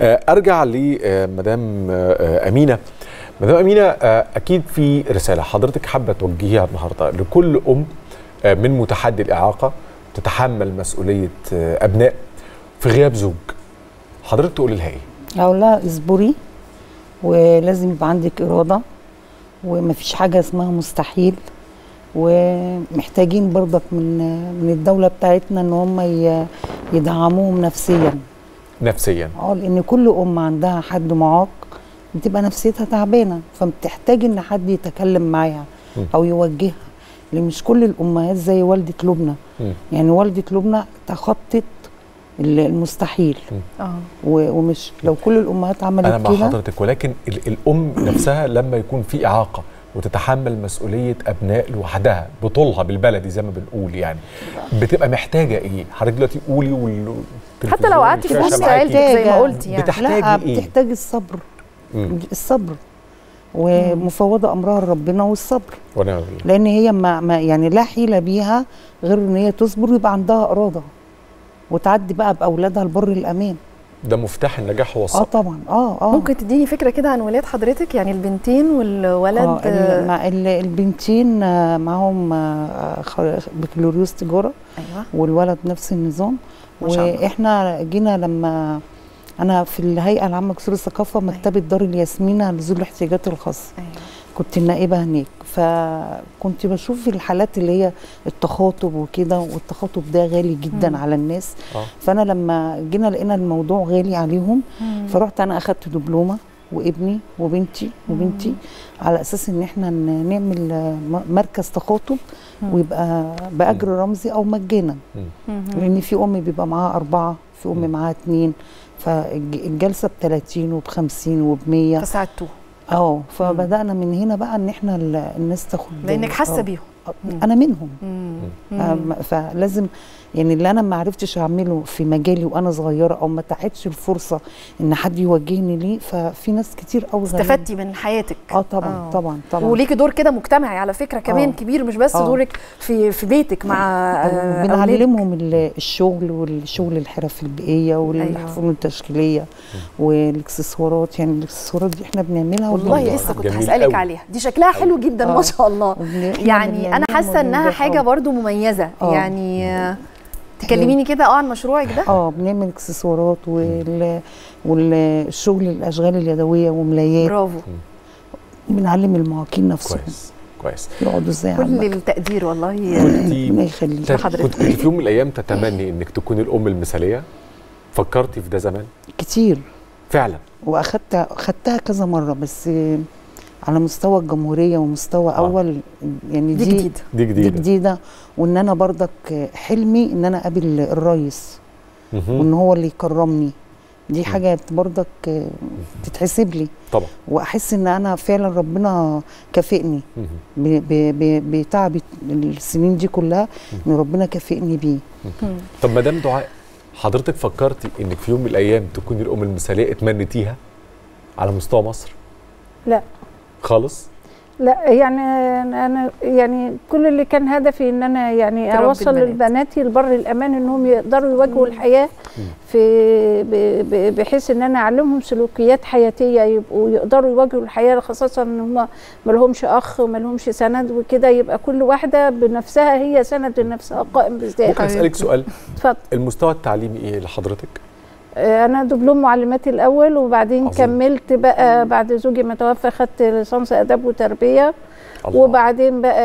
آه، ارجع لمدام امينه مدام امينه آه، اكيد في رساله حضرتك حابه توجهيها النهارده لكل ام آه، من متحدي الاعاقه تتحمل مسؤوليه آه، ابناء في غياب زوج حضرتك تقولي لها ايه اقول لها اصبري ولازم يبقى عندك اراده ومفيش حاجه اسمها مستحيل ومحتاجين برضك من من الدوله بتاعتنا ان هم ي- يدعموهم نفسيا نفسيا اه لان كل ام عندها حد معاق بتبقى نفسيتها تعبانه فبتحتاج ان حد يتكلم معاها م. او يوجهها لان مش كل الامهات زي والده لبنى م. يعني والده لبنى تخطت ال- المستحيل اه و- ومش لو كل الامهات انا عملت مع كده حضرتك ولكن ال- الام نفسها لما يكون في اعاقه وتتحمل مسؤوليه ابناء لوحدها بطولها بالبلدي زي ما بنقول يعني بتبقى محتاجه ايه حضرتك دلوقتي قولي وال حتى لو قعدتي في والشاشة وسط معاكي. عيلتك زي ما محتاجة. قلتي يعني بتحتاجي لا إيه؟ بتحتاج الصبر مم. الصبر ومفوضه امرها لربنا والصبر ونعم بالله لان هي ما, ما يعني لا حيله بيها غير ان هي تصبر ويبقى عندها اراده وتعدي بقى باولادها لبر الامان ده مفتاخ النجاح هو اه الصبر طبعا اه اه ممكن تديني فكره كده عن ولاد حضرتك يعني البنتين والولد آه ال- مع ال- البنتين آه، معاهم آه، خ- بكالوريوس تجاره ايوه والولد نفس النظام ما شاء الله. واحنا جينا لما انا في الهيئه العامه لقصور الثقافه مكتبه دار الياسمينه لذوي الاحتياجات الخاصه ايوه كنت النائبه هناك فكنت بشوف الحالات اللي هي التخاطب وكده والتخاطب ده غالي جدا مم. على الناس آه. فانا لما جينا لقينا الموضوع غالي عليهم مم. فرحت انا اخدت دبلومه وابني وبنتي وبنتي مم. على اساس ان احنا ن- نعمل آه، م- مركز تخاطب مم. ويبقى باجر رمزي او مجانا مم. لان في ام بيبقى معاها اربعه في ام مم. معاها اتنين فالجلسه ب 30 وب 50 وب 100 فساعدتوه اه فبدانا من هنا بقى ان احنا ال- الناس تاخد لانك حاسه آه. بيهم مم. انا منهم مم. آه، مم. فلازم يعني اللي انا ما عرفتش اعمله في مجالي وانا صغيره او ما تاحتش الفرصه ان حد يوجهني ليه ففي ناس كتير قوي استفدتي من حياتك اه طبعا آه. طبعا طبعا وليكي دور كده مجتمعي على فكره كمان آه. كبير مش بس آه. دورك في في بيتك مع آه، أولادك. بنعلمهم ال- الشغل والشغل الحرف البيئيه والحفظ التشكيليه والاكسسوارات يعني الاكسسوارات دي احنا بنعملها والله وبنبيعها. لسه كنت جميل هسألك قوي. عليها دي شكلها حلو جدا ما آه. شاء الله وبن- إحنا يعني انا بنعملها حاسه انها وبنبيعها. حاجه برضو مميزه آه. يعني آه، تكلميني كده اه عن مشروعك ده اه بنعمل اكسسوارات وال والشغل الاشغال اليدويه وملايات برافو بنعلم المعاقين نفسهم كويس كويس يقعدوا ازاي على كل المكتب التقدير والله ربنا يخليك طب حضرتك. كنت كنت في يوم من الايام تتمني انك تكوني الام المثاليه فكرتي في ده زمان كتير فعلا واخدت خدتها كذا مره بس على مستوى الجمهوريه ومستوى آه. اول يعني دي دي جديد دي دي جديده جديده وان انا برضك حلمي ان انا اقابل الرئيس مهم. وان هو اللي يكرمني دي حاجه برضك تتحسب لي طبعا واحس ان انا فعلا ربنا كافئني مهم. ب- ب- ب- بتعبي السنين دي كلها ان ربنا كافئني بيه مم. طب مدام دعاء حضرتك فكرتي انك في يوم من الايام تكوني الام المثاليه اتمنيتيها على مستوى مصر لا. خالص لا يعني انا يعني كل اللي كان هدفي ان انا يعني تربي اوصل البنات. لبناتي لبر الامان انهم يقدروا يواجهوا الحياه في ب- ب- بحيث ان انا اعلمهم سلوكيات حياتيه يبقوا يقدروا يواجهوا الحياه خاصه ان هم ما لهمش اخ وما لهمش سند وكده يبقى كل واحده بنفسها هي سند لنفسها قائم بالذات ممكن اسالك سؤال اتفضل المستوى التعليمي ايه لحضرتك آه، انا دبلوم معلمات الاول وبعدين عظيم. كملت بقى بعد زوجي ما توفى خدت ليسانس اداب وتربيه الله. وبعدين بقى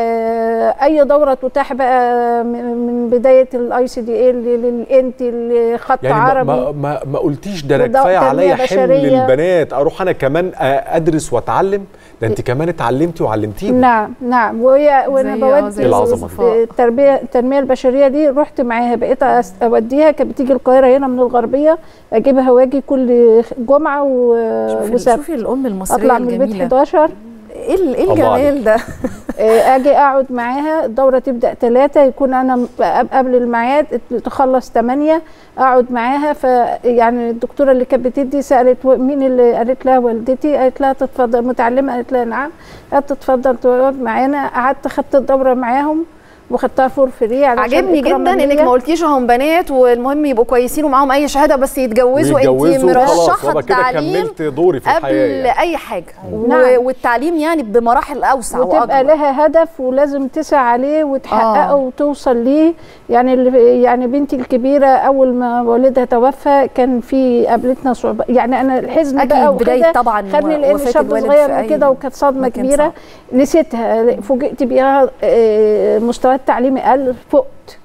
اي دوره تتاح بقى من من بدايه الاي سي دي ال للانت لخط يعني ما, عربي ما, ما, ما قلتيش ده انا وده كفايه تنمية عليا حمل بشرية. البنات اروح انا كمان ادرس واتعلم ده انت كمان اتعلمتي وعلمتيهم نعم نعم وهي وانا زي بودي عظيم العظمة الصفاء. التربيه التنميه البشريه دي رحت معاها بقيت أس- اوديها كانت بتيجي القاهره هنا من الغربيه اجيبها واجي كل جمعه و- شوفي وسبت شوفي الام المصريه اطلع من البيت الجميله 11 ايه ال- ايه الله عليك. الجمال ده آه، اجي اقعد معاها الدوره تبدا ثلاثة يكون انا م- قبل الميعاد تخلص ثمانية اقعد معاها فيعني الدكتوره اللي كانت بتدي سالت و- مين اللي قالت لها والدتي قالت لها تتفضل متعلمه قالت لها نعم قالت تتفضل تقعد معانا قعدت خدت الدوره معاهم وخدتها فور فري علشان عجبني جدا إكراما انك ليا. ما قلتيش هم بنات والمهم يبقوا كويسين ومعاهم اي شهاده بس يتجوزوا انت ويتجوزوا وخلاص مرشحه وأنا كده التعليم كملت دوري في قبل الحياه يعني. اي حاجه و... نعم. والتعليم يعني بمراحل اوسع وتبقى واكبر لها هدف ولازم تسعى عليه وتحققه آه. وتوصل ليه يعني اللي يعني بنتي الكبيره اول ما والدها توفى كان في قابلتنا صعوبه يعني انا الحزن أكيد بقى بداية وكده طبعاً خدني لان وفاة شاب الوالد صغير في أي وكده وكانت صدمه مكان كبيره صعب. نسيتها فوجئت بيها آه، مستواها التعليمي قل فقت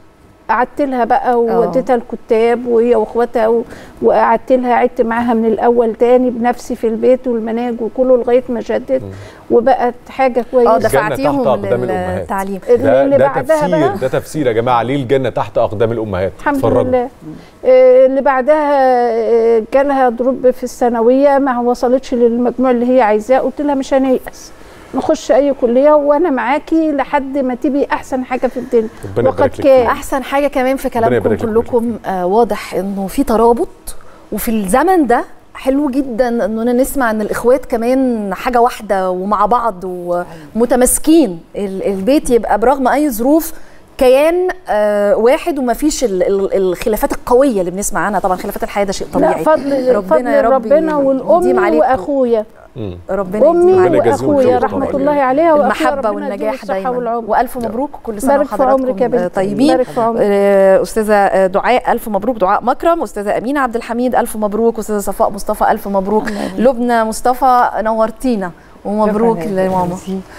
قعدت لها بقى ووديتها الكتاب وهي واخواتها و- وقعدت لها عدت معاها من الاول تاني بنفسي في البيت والمناهج وكله لغايه ما شدت وبقت حاجه اه كويسه الجنة تحت دفعتيهم أقدام الأمهات. للتعليم ده, اللي ده بعدها تفسير بقى ده تفسير يا جماعه ليه الجنه تحت اقدام الامهات الحمد اتفرجوا. لله آه، اللي بعدها آه، جالها دروب في الثانويه ما وصلتش للمجموع اللي هي عايزاه قلت لها مش هنيأس نخش اي كليه وانا معاكي لحد ما تبقي احسن حاجه في الدنيا ربنا وقد يبارك لك كان. فيك. احسن حاجه كمان في ربنا كلامكم يبارك لك كلكم آه واضح انه في ترابط وفي الزمن ده حلو جدا اننا نسمع ان الاخوات كمان حاجه واحده ومع بعض ومتماسكين ال- البيت يبقى برغم اي ظروف كيان آه واحد ومفيش ال- ال- الخلافات القويه اللي بنسمع عنها طبعا خلافات الحياه ده شيء لا طبيعي فضل ربنا فضل يا رب ربنا يديم والام عليكم. واخويا مم. ربنا امي يديم ربنا عليكم يجازيهم واخويا خير رحمه طبعاً. الله عليها وأخويا المحبه ربنا والنجاح يديله الصحة دايما والعمر. والف مبروك كل سنه بارك في عمرك يا وحضراتكم بنتي طيبين بارك في عمرك آه، استاذه دعاء الف مبروك دعاء مكرم استاذه امينه عبد الحميد الف مبروك استاذه صفاء مصطفى الف مبروك لبنى مصطفى نورتينا ومبروك لماما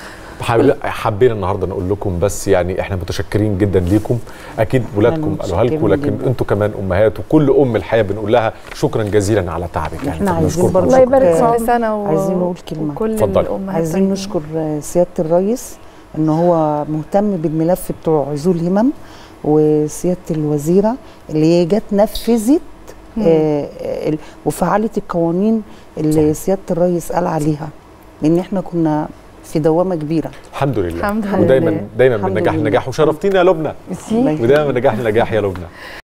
حابب- حابين النهارده نقول لكم بس يعني احنا متشكرين جدا ليكم اكيد ولادكم إحنا قالوها لكم متشكرين لكن جداً. انتوا كمان امهات وكل ام الحياه بنقول لها شكرا جزيلا على تعبك يعني إحنا عايزين فبنشكركم برضه الله شكراً يبارك جزيلاً. في كل سنه و... عايزين نقول كلمة. وكل اتفضلي. الامهات عايزين طيبين. نشكر سياده الرئيس ان هو مهتم بالملف بتوع ذو الهمم وسياده الوزيره اللي هي جت نفذت آه، ال- وفعلت القوانين اللي سياده الرئيس قال عليها لان احنا كنا في دوامه كبيره الحمد لله الحمد ودايما لله. دايما الحمد من نجاح لله. لنجاح وشرفتينا يا لبنى الله ودايما من نجاح لنجاح يا لبنى